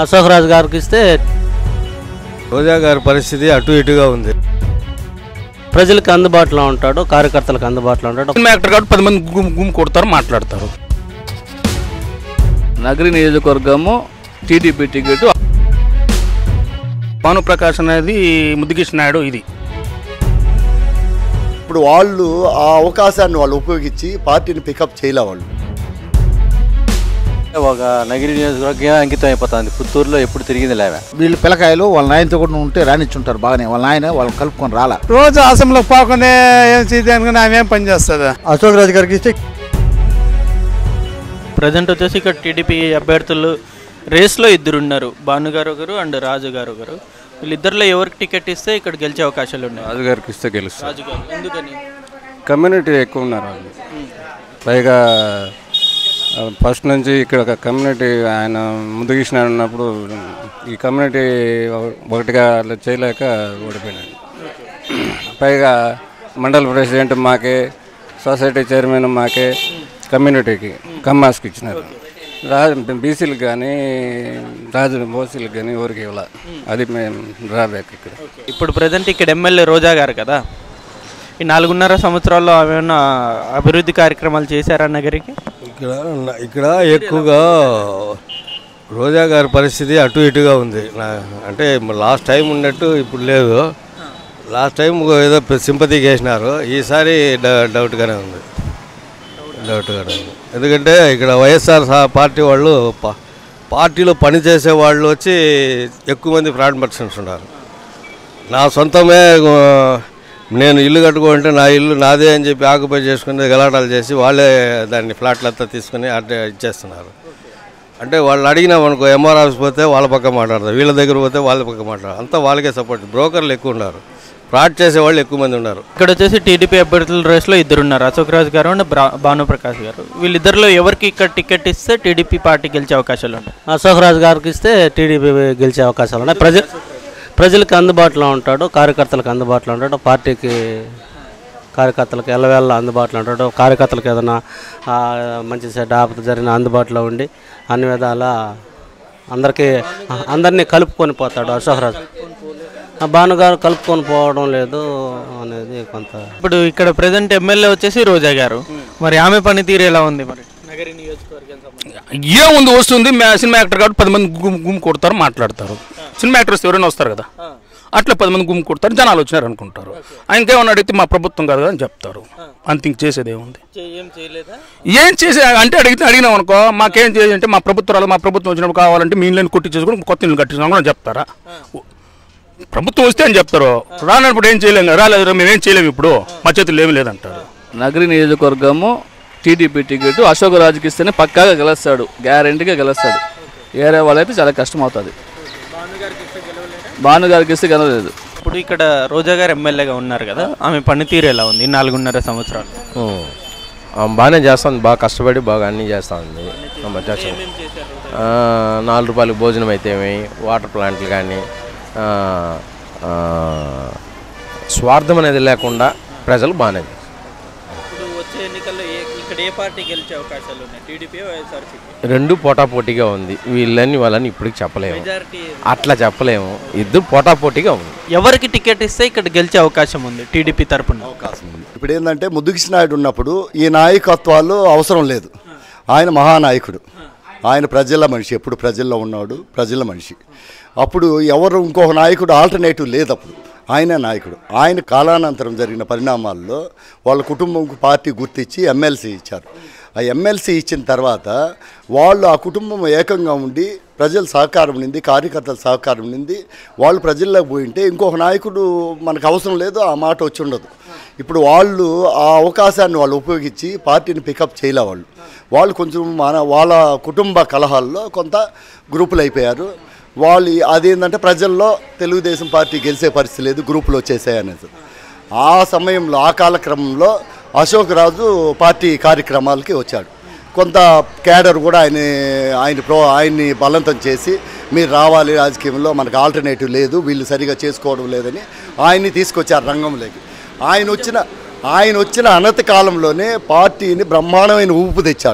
అశోక్ రాజు గారికి ఇస్తే రోజా గారి పరిస్థితి అటు ఇటుగా ఉంది ప్రజలకు అందుబాటులో ఉంటాడు కార్యకర్తలకు అందుబాటులో ఉంటాడు సినిమా యాక్టర్ కాబట్టి పది మంది గుమ్ గుమ్ కొడతారు మాట్లాడతారు నగరి నియోజకవర్గము టీడీపీ టికెట్ భానుప్రకాష్ అనేది ముద్దుకృష్ణ నాయుడు ఇది ఇప్పుడు వాళ్ళు ఆ అవకాశాన్ని వాళ్ళు ఉపయోగించి పార్టీని పికప్ చేయలే వాళ్ళు ఒక నగిరి నియోజకవర్గం అంకితం అయిపోతుంది పుత్తూరులో ఎప్పుడు తిరిగింది లేవే వీళ్ళు పిల్లకాయలు వాళ్ళ నాయనతో కూడా ఉంటే రానిచ్చుంటారు బాగానే వాళ్ళ నాయన వాళ్ళని కలుపుకొని రాలా రోజు అసెంబ్లీకి పోకుండా ఏం చేయడానికి ఆమె ఏం పని చేస్తుంది అశోక్ రాజు గారికి ఇస్తే ప్రజెంట్ వచ్చేసి ఇక్కడ టీడీపీ అభ్యర్థులు రేస్లో ఇద్దరు ఉన్నారు భానుగారు ఒకరు అండ్ రాజు గారు ఒకరు వీళ్ళిద్దరిలో ఎవరికి టికెట్ ఇస్తే ఇక్కడ గెలిచే అవకాశాలు ఉన్నాయి రాజుగారికి ఇస్తే గెలుస్తారు రాజు గారు ఎందుకని కమ్యూనిటీ ఎక్కువ ఉన్నారు వాళ్ళు పైగా ఆ, ఫస్ట్ నుంచి ఇక్కడ ఒక కమ్యూనిటీ ఆయన ముందు కృష్ణ ఉన్నప్పుడు ఈ కమ్యూనిటీ ఒకటిగా అలా చేయలేక ఓడిపోయినాడు పైగా మండల ప్రెసిడెంట్ మాకే సొసైటీ చైర్మన్ మాకే కమ్యూనిటీకి కమ్మాస్కి ఇచ్చినారు రాజు బీసీలకు కానీ రాజు ఓసీలకు కానీ ఎవరికి ఇవ్వాల అది మేము డ్రాబ్యాక్ ఇక్కడ ఇప్పుడు ప్రజెంట్ ఇక్కడ ఎమ్మెల్యే రోజా గారు కదా ఈ నాలుగున్నర సంవత్సరాల్లో ఏమైనా అభివృద్ధి కార్యక్రమాలు చేశారా నగరికి ఇక్కడ ఉన్న- ఇక్కడ ఎక్కువగా రోజా గారి పరిస్థితి అటు ఇటుగా ఉంది నా అంటే లాస్ట్ టైం ఉన్నట్టు ఇప్పుడు లేదు లాస్ట్ టైం ఏదో సింపతి చేసినారు ఈసారి డ- డౌట్గానే ఉంది డౌట్గానే ఉంది ఎందుకంటే ఇక్కడ వైఎస్ఆర్ సా- పార్టీ వాళ్ళు పా- పార్టీలో పనిచేసే వాళ్ళు వచ్చి ఎక్కువ మంది ఫ్రాడ్ పర్సన్స్ ఉన్నారు నా సొంతమే ఆ, నేను ఇల్లు కట్టుకుంటే నా ఇల్లు నాదే అని చెప్పి ఆక్యుపై చేసుకుని గలాటాలు చేసి వాళ్ళే దాన్ని ఫ్లాట్లంతా తీసుకుని అట్టే ఇచ్చేస్తున్నారు అంటే వాళ్ళు అడిగినామనుకో ఎంఆర్ ఆఫీస్ పోతే వాళ్ళ పక్క మాట్లాడతారు వీళ్ళ దగ్గర పోతే వాళ్ళ పక్క మాట్లాడతారు అంతా వాళ్ళకే సపోర్ట్ బ్రోకర్లు ఎక్కువ ఉన్నారు ఫ్రాడ్ చేసే వాళ్ళు ఎక్కువ మంది ఉన్నారు ఇక్కడ వచ్చేసి టీడీపీ అభ్యర్థుల రేస్లో ఇద్దరు ఉన్నారు అశోక్ రాజు గారు అండ్ బ్రా- భానుప్రకాష్ గారు వీళ్ళిద్దరిలో ఎవరికి ఇక్కడ టికెట్ ఇస్తే టీడీపీ పార్టీ గెలిచే అవకాశాలు ఉన్నాయి అశోక్ రాజు గారికి ఇస్తే టీడీపీ గెలిచే అవకాశాలు ఉన్నాయి ప్రజ ప్రజలకు అందుబాటులో ఉంటాడు కార్యకర్తలకు అందుబాటులో ఉంటాడు పార్టీకి కార్యకర్తలకు ఎల్లవేళ్ళ అందుబాటులో ఉంటాడు కార్యకర్తలకు ఏదైనా ఆ, మంచి చెడ్డ ఆపద జరిగిన అందుబాటులో ఉండి అన్ని విధాల అందరికీ అందరినీ కలుపుకొని పోతాడు అశోక్ రాజు ఆ భానుగారు కలుపుకొని పోవడం లేదు అనేది కొంత ఇప్పుడు ఇక్కడ ప్రజెంట్ ఎమ్మెల్యే వచ్చేసి రోజా గారు మరి ఆమె పనితీరు ఎలా ఉంది మరి నగరి నియోజకవర్గం సంబంధించి ఏముంది వస్తుంది మే- సినిమా యాక్టర్ కాబట్టి పది మంది గుమ్ గుమ్ కొడతారు మాట్లాడతారు సినిమా యాక్టర్స్ ఎవరైనా వస్తారు కదా అట్లా పది మంది గుమ్ కొడతారు జనాలు వచ్చినారు అనుకుంటారు ఇంకేమన్నా అడిగితే మా ప్రభుత్వం కాదు అని చెప్తారు అంత ఇంక చేసేది ఏముంది ఏం చేయలేదా ఏం చేసే అంటే అడిగితే అడిగినాం అనుకో మాకేం చేయాలి అంటే మా ప్రభుత్వాలు మా ప్రభుత్వం వచ్చినప్పుడు కావాలంటే మీ ఇళ్ళని కొట్టి చేసుకుని కొత్త ఇల్లు కట్టించుకుని కూడా చెప్తారా ప్రభుత్వం వస్తే అని చెప్తారు రానప్పుడు ఏం చేయలేము కదా, రాలేదు మేము ఏం చేయలేము ఇప్పుడు మా చేతుల్లో ఏమీ లేదంటారు నగరి నియోజకవర్గము టీడీపీ టికెట్ అశోక్ రాజుకి ఇస్తేనే పక్కాగా గెలుస్తాడు గ్యారంటీగా గెలుస్తాడు వేరే వాళ్ళైతే చాలా కష్టం అవుతుంది భానుగారికి ఇస్తే గెలవలేదు ఇప్పుడు ఇక్కడ రోజా గారు ఎమ్మెల్యేగా ఉన్నారు కదా ఆమె పనితీరు ఎలా ఉంది ఈ నాలుగున్నర సంవత్సరాలు బాగానే చేస్తుంది బాగా కష్టపడి బాగా అన్నీ చేస్తూ ఉంది చేస్తాం నాలుగు రూపాయలకు భోజనం అయితేమి వాటర్ ప్లాంట్లు కానీ ఆ, ఆ, స్వార్థం అనేది లేకుండా ప్రజలు బాగానే చేస్తారు. ఇప్పుడు వచ్చే ఎన్నికల్లో ఇక్కడ ఏ పార్టీ గెలిచే అవకాశాలు ఉన్నాయి టీడీపీ వైఎస్ఆర్సీపీ రెండు పోటాపోటీగా ఉంది వీళ్ళని వాళ్ళని ఇప్పటికి చెప్పలేము మెజారిటీ అట్లా చెప్పలేము ఇద్దరు పోటాపోటీగా ఉంది ఎవరికి టికెట్ ఇస్తే ఇక్కడ గెలిచే అవకాశం ఉంది టీడీపీ తరపున ఇప్పుడు ఏంటంటే ముద్దుకృష్ణ నాయుడు ఉన్నప్పుడు ఈ నాయకత్వాలు అవసరం లేదు ఆయన మహానాయకుడు ఆయన ప్రజల మనిషి ఎప్పుడు ప్రజల్లో ఉన్నాడు ప్రజల మనిషి అప్పుడు ఎవరు ఇంకొక నాయకుడు ఆల్టర్నేటివ్ లేదు అప్పుడు ఆయన నాయకుడు ఆయన కాలానంతరం జరిగిన పరిణామాల్లో వాళ్ళ కుటుంబంకు పార్టీ గుర్తించి ఎమ్మెల్సీ ఇచ్చారు ఆ ఎమ్మెల్సీ ఇచ్చిన తర్వాత వాళ్ళు ఆ కుటుంబం ఏకంగా ఉండి ప్రజల సహకారం నింది కార్యకర్తల సహకారం నింది వాళ్ళు ప్రజల్లోకి పోయింటే ఇంకొక నాయకుడు మనకు అవసరం లేదు ఆ మాట వచ్చి ఉండదు ఇప్పుడు వాళ్ళు ఆ అవకాశాన్ని వాళ్ళు ఉపయోగించి పార్టీని పికప్ చేయలే వాళ్ళు వాళ్ళు కొంచెం మన వాళ్ళ కుటుంబ కలహాల్లో కొంత గ్రూపులు అయిపోయారు వాళ్ళు అదేంటంటే ప్రజల్లో తెలుగుదేశం పార్టీ గెలిచే పరిస్థితి లేదు గ్రూపులు వచ్చేసాయి అనేది ఆ సమయంలో ఆ కాలక్రమంలో అశోక్ రాజు పార్టీ కార్యక్రమాలకి వచ్చాడు కొంత క్యాడర్ కూడా ఆయన ఆయన ప్రో ఆయన్ని బలవంతం చేసి మీరు రావాలి రాజకీయంలో మనకు ఆల్టర్నేటివ్ లేదు వీళ్ళు సరిగా చేసుకోవడం లేదని ఆయన్ని తీసుకొచ్చారు రంగంలోకి ఆయన వచ్చిన ఆయన వచ్చిన అనతి కాలంలోనే పార్టీని బ్రహ్మాండమైన ఊపు తెచ్చాడు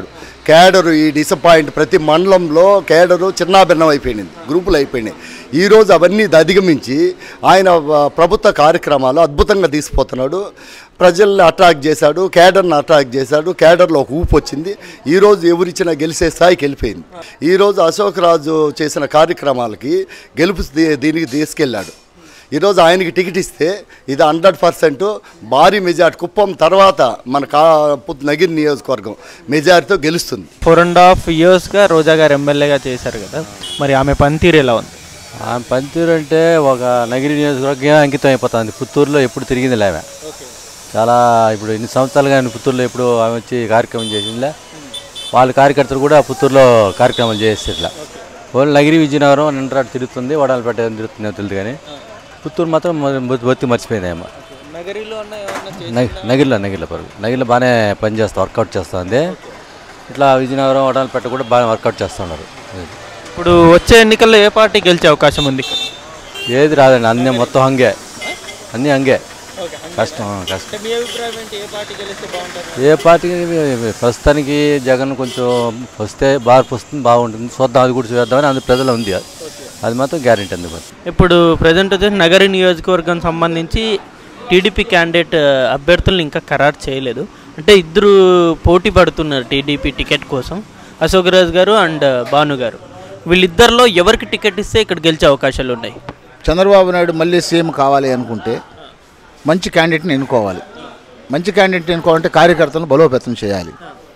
కేడరు ఈ డిసప్పాయింట్ ప్రతి మండలంలో కేడరు చిన్నాభిన్నం అయిపోయింది గ్రూపులు అయిపోయినాయి ఈరోజు అవన్నీ అధిగమించి ఆయన ఆ, ప్రభుత్వ కార్యక్రమాలు అద్భుతంగా తీసుకుపోతున్నాడు ప్రజల్ని అట్రాక్ట్ చేశాడు కేడర్ని అట్రాక్ట్ చేశాడు కేడర్లో ఒక ఊపు వచ్చింది ఈరోజు ఎవరిచ్చినా గెలిచే స్థాయికి వెళ్ళిపోయింది ఈరోజు అశోక్ రాజు చేసిన కార్యక్రమాలకి గెలుపు దీ- దీనికి తీసుకెళ్ళాడు ఈరోజు ఆయనకి టికెట్ ఇస్తే ఇది హండ్రెడ్ పర్సెంట్ భారీ మెజార్టీ కుప్పం తర్వాత మన కా పు- నగిరి నియోజకవర్గం మెజార్టీతో గెలుస్తుంది ఫోర్ అండ్ హాఫ్ ఇయర్స్గా రోజా గారు ఎమ్మెల్యేగా చేశారు కదా మరి ఆమె పనితీరు ఎలా ఉంది ఆమె పనితీరు అంటే ఒక నగిరి నియోజకవర్గం అంకితం అయిపోతుంది పుత్తూరులో ఎప్పుడు తిరిగింది లేవే చాలా ఇప్పుడు ఎన్ని సంవత్సరాలుగా ఆయన పుత్తూరులో ఎప్పుడు ఆమె వచ్చి కార్యక్రమం చేసిందిలే వాళ్ళ కార్యకర్తలు కూడా పుత్తూరులో కార్యక్రమాలు చేస్తే ఇట్లా ఓన్లీ నగిరి విజయనగరం నిండ్రాడు తిరుగుతుంది వడాలపేట తిరుగుతుంది తెలియదు కానీ పుత్తూరు మాత్రం మొ- బొత్తి మర్చిపోయింది ఏమో నగరిలో నగి నగిరిలో నగిరిలో పరుగు నగిరిలో బాగానే పని చేస్తా వర్కౌట్ చేస్తుంది ఇట్లా విజయనగరం వడాలపేట కూడా బాగా వర్కౌట్ చేస్తున్నారు ఇప్పుడు వచ్చే ఎన్నికల్లో ఏ పార్టీ గెలిచే అవకాశం ఉంది ఏది రాదండి అన్నీ మొత్తం హంగే అన్నీ హంగే కష్టం కష్టం మీ అభిప్రాయం ఏంటి ఏ పార్టీ గెలిస్తే బాగుంటుంది ఏ పార్టీకి ప్రస్తుతానికి జగన్ కొంచెం వస్తే మార్పు వస్తుంది బాగుంటుంది చూద్దాం అది కూడా చూద్దామని అందులో ప్రజలు ఉంది అది మాత్రం గ్యారెంటీ ఉంది మరి ఇప్పుడు ప్రజెంట్ వచ్చేసి నగరి నియోజకవర్గం సంబంధించి టీడీపీ క్యాండిడేట్ అభ్యర్థులను ఇంకా ఖరారు చేయలేదు అంటే ఇద్దరు పోటీ పడుతున్నారు టీడీపీ టికెట్ కోసం అశోక్ రాజ్ గారు అండ్ భాను గారు వీళ్ళిద్దరిలో ఎవరికి టికెట్ ఇస్తే ఇక్కడ గెలిచే అవకాశాలు ఉన్నాయి చంద్రబాబు నాయుడు మళ్ళీ సీఎం కావాలి అనుకుంటే మంచి క్యాండిడేట్ని ఎన్నుకోవాలి మంచి క్యాండిడేట్ ఎన్నుకోవాలంటే కార్యకర్తలను బలోపేతం చేయాలి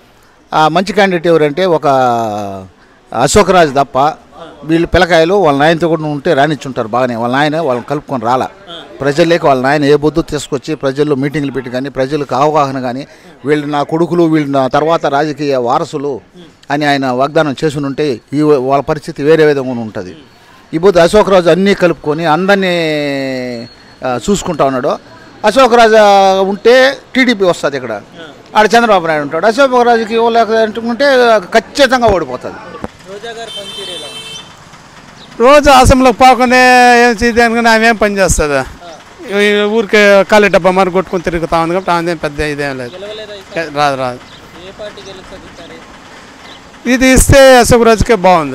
ఆ మంచి క్యాండిడేట్ ఎవరంటే ఒక అశోక్ రాజ్ తప్ప వీళ్ళు పిల్లకాయలు వాళ్ళ నాయనతో కూడా ఉంటే రానిచ్చుంటారు బాగానే వాళ్ళ నాయన వాళ్ళని కలుపుకొని రాలా ప్రజల్లోకి వాళ్ళ నాయన ఏ బొద్దు తీసుకొచ్చి ప్రజల్లో మీటింగ్లు పెట్టి కానీ ప్రజలకు అవగాహన కానీ వీళ్ళు నా కొడుకులు వీళ్ళు నా తర్వాత రాజకీయ వారసులు అని ఆయన వాగ్దానం చేసి ఉంటే ఈ వాళ్ళ పరిస్థితి వేరే విధంగా ఉంటుంది ఈ బుద్ధ అశోక్ రాజు అన్నీ కలుపుకొని అందరినీ ఆ, చూసుకుంటా ఉన్నాడు అశోక్ రాజు ఉంటే టీడీపీ వస్తుంది ఇక్కడ ఆడ చంద్రబాబు నాయుడు ఉంటాడు అశోక్ రాజుకి ఇవ్వలేకుంటే ఖచ్చితంగా ఓడిపోతుంది రోజు అసెంబ్లీకి పోకుండా ఏం చేయడానికి ఆమె ఏం పని చేస్తుందా ఈ ఊరికే ఖాళీ డబ్బా మరి కొట్టుకుని తిరుగుతా ఉంది కాబట్టి ఆమె పెద్ద ఇదేం లేదు రాదు రాదు ఇది ఇస్తే అశోక్ రాజుకే బాగుంది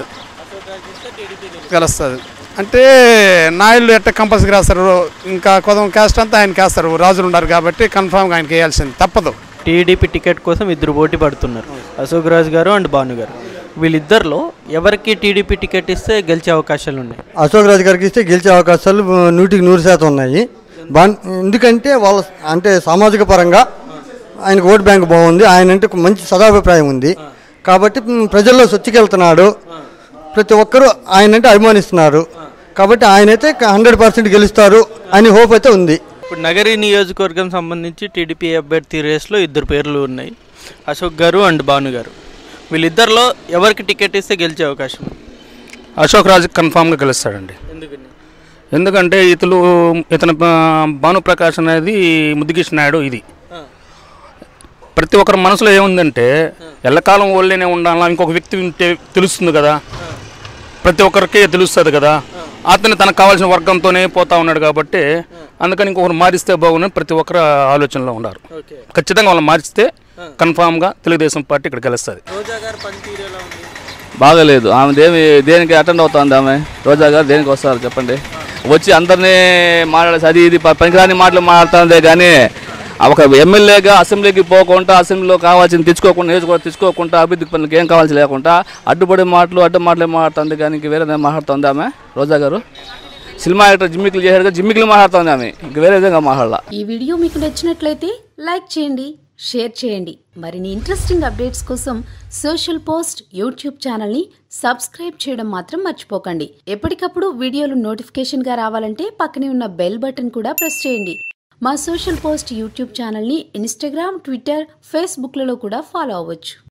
గెలుస్తుంది అంటే నాయుళ్ళు ఎట్ట కంపల్సరీ రాస్తారు ఇంకా కొదం క్యాస్ట్ అంతా ఆయనకి వేస్తారు రాజులు ఉన్నారు కాబట్టి కన్ఫామ్గా ఆయనకి వేయాల్సింది తప్పదు టీడీపీ టికెట్ కోసం ఇద్దరు పోటీ పడుతున్నారు అశోక్ రాజ్ గారు అండ్ భాను గారు వీళ్ళిద్దరిలో ఎవరికి టీడీపీ టికెట్ ఇస్తే గెలిచే అవకాశాలు ఉన్నాయి అశోక్ రాజు గారికి ఇస్తే గెలిచే అవకాశాలు నూటికి నూరు శాతం ఉన్నాయి బా ఎందుకంటే వాళ్ళ అంటే సామాజిక పరంగా ఆయనకు ఓటు బ్యాంక్ బాగుంది ఆయన అంటే ఒక మంచి సదాభిప్రాయం ఉంది కాబట్టి మ్, ప్రజల్లో సొచ్చుకెళ్తున్నాడు ప్రతి ఒక్కరూ ఆయన అంటే అభిమానిస్తున్నారు కాబట్టి ఆయన అయితే హండ్రెడ్ పర్సెంట్ గెలుస్తారు అని హోప్ అయితే ఉంది ఇప్పుడు నగరి నియోజకవర్గం సంబంధించి టీడీపీ అభ్యర్థి రేస్లో ఇద్దరు పేర్లు ఉన్నాయి అశోక్ గారు అండ్ భాను గారు వీళ్ళిద్దరిలో ఎవరికి టికెట్ ఇస్తే గెలిచే అవకాశం ఉంది? అశోక్ రాజు కన్ఫామ్గా గెలుస్తాడండి ఎందుకని ఎందుకంటే ఇతను ఇతను ఆ, భానుప్రకాష్ అనేది ముద్దుకృష్ణ నాయుడు ఇది ప్రతి ఒక్కరి మనసులో ఏముందంటే ఎల్లకాలం ఓళ్ళనే ఉండాలా ఇంకొక వ్యక్తి ఉంటే తెలుస్తుంది కదా ప్రతి ఒక్కరికి తెలుస్తుంది కదా అతను తనకు కావాల్సిన వర్గంతోనే పోతా ఉన్నాడు కాబట్టి అందుకని ఇంకొకరు మారిస్తే బాగుందని ప్రతి ఒక్కరు ఆలోచనలో ఉన్నారు ఖచ్చితంగా వాళ్ళు మారిస్తే కన్ఫామ్గా తెలుగుదేశం పార్టీ ఇక్కడ గెలుస్తుంది రోజా గారు పనితీరు ఎలా ఉంది బాగలేదు ఆమె దేని దేనికి అటెండ్ అవుతుంది ఆమె రోజా గారు దేనికి వస్తారు చెప్పండి వచ్చి అందరినీ మాట్లాడేసి అది ఇది ప- పనికిరాని మాటలు మాట్లాడుతుందే కానీ ఆ ఒక ఎమ్మెల్యేగా అసెంబ్లీకి పోకుండా అసెంబ్లీలో కావాల్సింది తెచ్చుకోకుండా నియోజకవర్గం తెచ్చుకోకుండా అభివృద్ధి పనులకు ఏం కావాల్సి లేకుండా అడ్డుపడే మాటలు అడ్డు మాటలే మాట్లాడుతుంది కానీ ఇంక వేరే మాట్లాడుతుంది ఆమె రోజా గారు సినిమా యాక్టర్ జిమ్మికులు చేశాడు జిమ్మికులు మాట్లాడుతుంది ఆమె ఇంక వేరే విధంగా మాట్లాడాల ఈ వీడియో మీకు నచ్చినట్లయితే లైక్ చేయండి షేర్ చేయండి మరిన్ని ఇంట్రెస్టింగ్ అప్డేట్స్ కోసం సోషల్ పోస్ట్ యూట్యూబ్ ఛానల్ని సబ్స్క్రైబ్ చేయడం మాత్రం మర్చిపోకండి ఎప్పటికప్పుడు వీడియోలు నోటిఫికేషన్గా రావాలంటే పక్కనే ఉన్న బెల్ బటన్ కూడా ప్రెస్ చేయండి మా సోషల్ పోస్ట్ యూట్యూబ్ ఛానల్ని ఇన్స్టాగ్రామ్ ట్విట్టర్ ఫేస్బుక్లలో కూడా ఫాలో అవ్వచ్చు